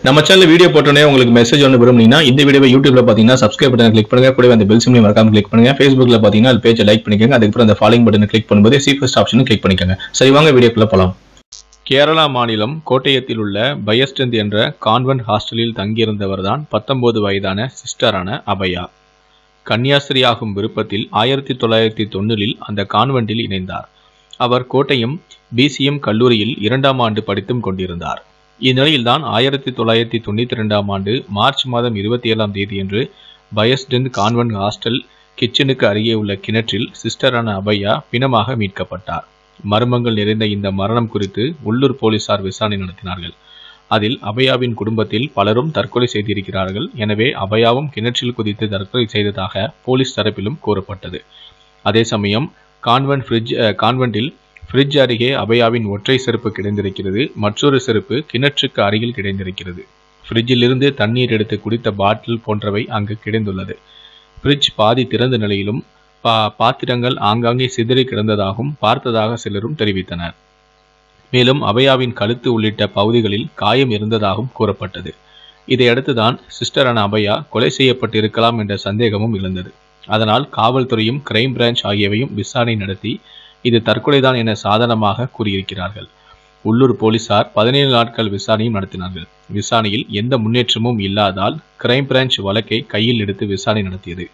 நம்ம channel video போட்டோன்னே உங்களுக்கு மெசேஜ் ஒன்று விரும்புனீங்கன்னா இந்த வீடியோவை யூடியூப்ல பார்த்தீங்கன்னா சப்ஸ்கிரைப் பட்டன் கிளிக் பண்ணுங்க கூடவே அந்த பெல் சிம்லையும் மறக்காம கிளிக் பண்ணுங்க ஃபேஸ்புக்ல பார்த்தீங்கன்னா அது பேஜை லைக் பண்ணிக்கோங்க அதுக்கப்புறம் அந்த ஃபாலோயிங் பட்டனை கிளிக் பண்ணும்போது சி ஃபர்ஸ்ட் ஆப்ஷனும் கிளிக் பண்ணிக்கோங்க சரி வாங்க வீடியோக்குள்ள போலாம் கேரளா மாநிலம் கோட்டயத்தில் உள்ள பயஸ்டந்த் என்ற கான்வென்ட் ஹாஸ்டலில் தங்கியிருந்தவர்தான் பத்தொன்பது வயதான சிஸ்டரான அபயா கன்னியாஸ்திரியாகும் விருப்பத்தில் ஆயிரத்தி தொள்ளாயிரத்தி தொண்ணூறில் அந்த கான்வென்ட்டில் இணைந்தார் அவர் கோட்டயம் பிசிஎம் கல்லூரியில் இரண்டாம் ஆண்டு படித்தும் கொண்டிருந்தார் இந்நிலையில்தான் ஆயிரத்தி தொள்ளாயிரத்தி தொண்ணூத்தி ரெண்டாம் ஆண்டு மார்ச் மாதம் இருபத்தி ஏழாம் தேதியன்று பயஸ்டென்ட் கான்வென்ட் ஹாஸ்டல் கிச்சனுக்கு அருகே உள்ள கிணற்றில் சிஸ்டரான அபையா பிணமாக மீட்கப்பட்டார் மர்மங்கள் நிறைந்த இந்த மரணம் குறித்து உள்ளூர் போலீசார் விசாரணை நடத்தினார்கள் அதில் அபயாவின் குடும்பத்தில் பலரும் தற்கொலை செய்திருக்கிறார்கள் எனவே அபயாவும் கிணற்றில் குதித்து தற்கொலை செய்ததாக போலீஸ் தரப்பிலும் கூறப்பட்டது அதே சமயம் கான்வென்ட் ஃப்ரிட்ஜ் அஹ், கான்வென்ட்டில் ஃப்ரிட்ஜ் அருகே அபயாவின் ஒற்றை செருப்பு கிடைந்திருக்கிறது மற்றொரு செருப்பு கிணற்றுக்கு அருகில் கிடைந்திருக்கிறது ஃப்ரிட்ஜிலிருந்து தண்ணீர் எடுத்து குடித்த பாட்டில் போன்றவை அங்கு கிடைந்துள்ளது ஃப்ரிட்ஜ் பாதி திறந்த நிலையிலும் பா பாத்திரங்கள் ஆங்காங்கே சிதறி கிடந்ததாகவும் பார்த்ததாக சிலரும் தெரிவித்தனர் மேலும் அபயாவின் கழுத்து உள்ளிட்ட பகுதிகளில் காயம் இருந்ததாகவும் கூறப்பட்டது இதையடுத்துதான் சிஸ்டரான அபயா கொலை செய்யப்பட்டிருக்கலாம் என்ற சந்தேகமும் எழுந்தது அதனால் காவல்துறையும் கிரைம் பிரான்ச் ஆகியவையும் விசாரணை நடத்தி இது தற்கொலைதான் என சாதனமாக கூறியிருக்கிறார்கள் உள்ளூர் போலீசார் பதினேழு நாட்கள் விசாரணையும் நடத்தினார்கள் விசாரணையில் எந்த முன்னேற்றமும் இல்லாதால் கிரைம் பிரான்ச் வழக்கை கையில் எடுத்து விசாரணை நடத்தியது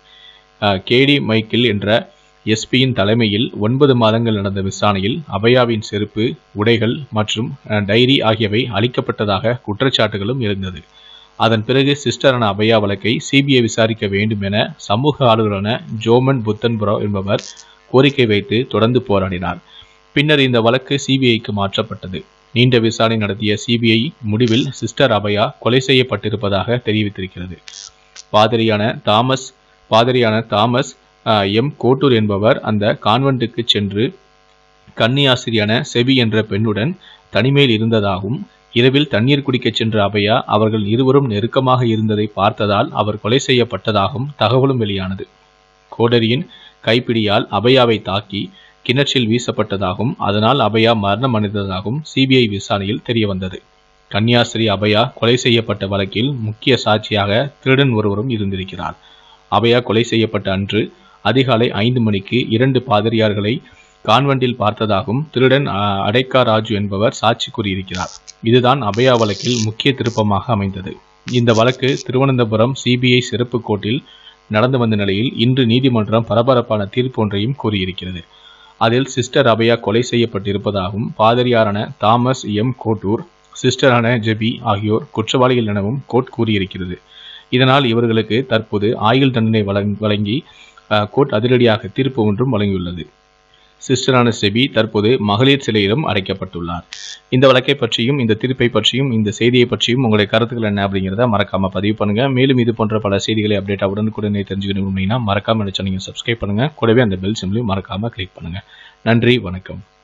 கேடி மைக்கேல் என்ற எஸ்பியின் தலைமையில் ஒன்பது மாதங்கள் நடந்த விசாரணையில் அபயாவின் செருப்பு உடைகள் மற்றும் அஹ், டைரி ஆகியவை அளிக்கப்பட்டதாக குற்றச்சாட்டுகளும் எழுந்தது அதன் பிறகு சிஸ்டரான அபயா வழக்கை சிபிஐ விசாரிக்க வேண்டும் என சமூக ஆளுநரான ஜோமன் புத்தன்புரோ என்பவர் கோரிக்கை வைத்து தொடர்ந்து போராடினார் பின்னர் இந்த வழக்கு சிபிஐக்கு மாற்றப்பட்டது நீண்ட விசாரணை நடத்திய சிபிஐ முடிவில் சிஸ்டர் அபயா கொலை செய்யப்பட்டிருப்பதாக தெரிவித்திருக்கிறது பாதிரியான தாமஸ் பாதிரியான தாமஸ் ஆஹ், எம் கோட்டூர் என்பவர் அந்த கான்வென்ட்டுக்கு சென்று கன்னியாசிரியான செபி என்ற பெண்ணுடன் தனிமையில் இருந்ததாகவும் இரவில் தண்ணீர் குடிக்கச் சென்ற அபயா அவர்கள் இருவரும் நெருக்கமாக இருந்ததை பார்த்ததால் அவர் கொலை செய்யப்பட்டதாகவும் தகவலும் வெளியானது கோடரியின் கைப்பிடியால் அபயாவை தாக்கி கிணற்றில் வீசப்பட்டதாகவும் அதனால் அபயா மரணம் அடைந்ததாகவும் சிபிஐ விசாரணையில் தெரியவந்தது கன்னியாஸ்திரி அபயா கொலை செய்யப்பட்ட வழக்கில் முக்கிய சாட்சியாக திருடன் ஒருவரும் இருந்திருக்கிறார் அபயா கொலை செய்யப்பட்ட அன்று அதிகாலை ஐந்து மணிக்கு இரண்டு பாதிரியார்களை கான்வென்ட்டில் பார்த்ததாகவும் திருடன் அ- அடைக்கா ராஜு என்பவர் சாட்சி கூறியிருக்கிறார் இதுதான் அபயா வழக்கில் முக்கிய திருப்பமாக அமைந்தது இந்த வழக்கு திருவனந்தபுரம் சிபிஐ சிறப்பு கோர்ட்டில் நடந்து வந்த நிலையில் இன்று நீதிமன்றம் பரபரப்பான தீர்ப்பு ஒன்றையும் கூறியிருக்கிறது அதில் சிஸ்டர் அபயா கொலை செய்யப்பட்டிருப்பதாகவும் பாதிரியாரான தாமஸ் எம் கோட்டூர் சிஸ்டரான ஜெபி ஆகியோர் குற்றவாளிகள் எனவும் கோர்ட் கூறியிருக்கிறது இதனால் இவர்களுக்கு தற்போது ஆயுள் தண்டனை வழங்- வழங்கி அஹ், கோர்ட் அதிரடியாக தீர்ப்பு ஒன்றும் வழங்கியுள்ளது சிஸ்டரான செபி தற்போது மகளிர் சிலையிலும் அடைக்கப்பட்டுள்ளார் இந்த வழக்கை பற்றியும் இந்த தீர்ப்பை பற்றியும் இந்த செய்தியை பற்றியும் உங்களுடைய கருத்துக்கள் என்ன அப்படிங்கிறத மறக்காம பதிவு பண்ணுங்க மேலும் இது போன்ற பல செய்திகளை அப்டேட் உடனுக்குடனே தெரிஞ்சுக்கணும் அப்படின்னா மறக்காம நினைச்சா நீங்க சப்ஸ்கிரைப் பண்ணுங்க கூடவே அந்த பெல் சிம்லையும் மறக்காம கிளிக் பண்ணுங்க நன்றி வணக்கம்